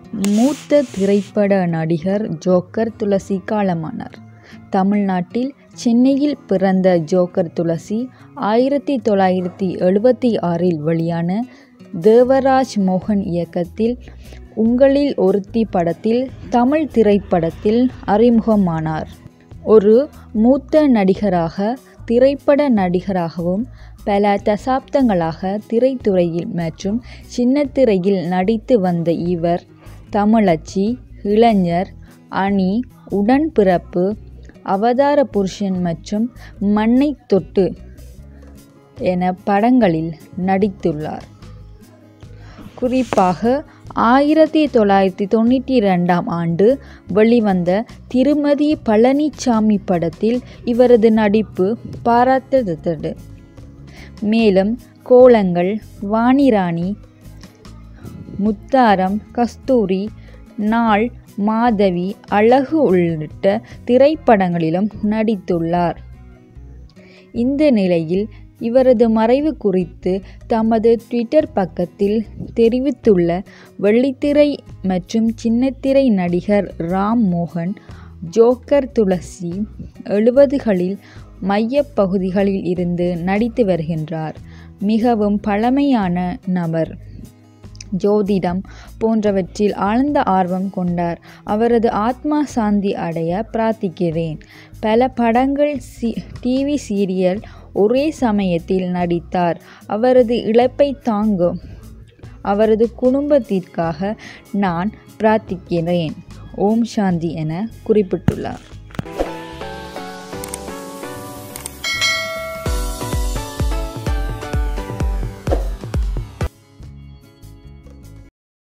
மூத்த திரைப்பட நடிகர் ஜோக்கர் துளசி காலமானார். தமிழ்நாட்டில் சென்னையில் பிறந்த ஜோக்கர் துளசி ஆயிரத்து தொள்ளாயிரத்து எழுபத்து ஆறில் வெளியான தேவராஜ் மோகன் இயக்கத்தில் உங்களில் ஒருத்தி படத்தில் தமிழ் திரைப்படத்தில் அறிமுகமானார். ஒரு மூத்த நடிகராக, திரைப்பட நடிகராகவும் பல தசாப்தங்களாக திரைத்துறையில் மற்றும் சின்னத்திரையில் நடித்து வந்த இவர் தமிழச்சி, இளைஞர் அணி, உடன்பிறப்பு, அவதார புருஷன் மற்றும் மண்ணைத் தொட்டு என படங்களில் நடித்துள்ளார். குறிப்பாக ஆயிரத்து தொள்ளாயிரத்து தொண்ணூற்றிரண்டாம் ஆண்டு வெளிவந்த திருமதி பழனிச்சாமி படத்தில் இவரது நடிப்பு பாராட்டத்தக்கது. மேலும் கோலங்கள், வாணிராணி, முத்தாரம், கஸ்தூரி, நாள், மாதவி, அழகு உள்ளிட்ட திரைப்படங்களிலும் நடித்துள்ளார். இந்த நிலையில் இவரது மறைவு குறித்து தமது டுவிட்டர் பக்கத்தில் தெரிவித்துள்ள வெள்ளித்திரை மற்றும் சின்னத்திரை நடிகர் ராம் மோகன், ஜோக்கர் துளசி எழுபதுகளில் மையப் பகுதிகளில் இருந்து நடித்து வருகின்றார். மிகவும் பழமையான நபர். ஜோதிடம் போன்றவற்றில் ஆழ்ந்த ஆர்வம் கொண்டார். அவரது ஆத்மா சாந்தி அடைய பிரார்த்திக்கிறேன். பல படங்கள், டிவி சீரியல் ஒரே சமயத்தில் நடித்தார். அவரது இழப்பை தாங்கும் அவரது குடும்பத்திற்காக நான் பிரார்த்திக்கிறேன். ஓம் சாந்தி என குறிப்பிட்டுள்ளார்.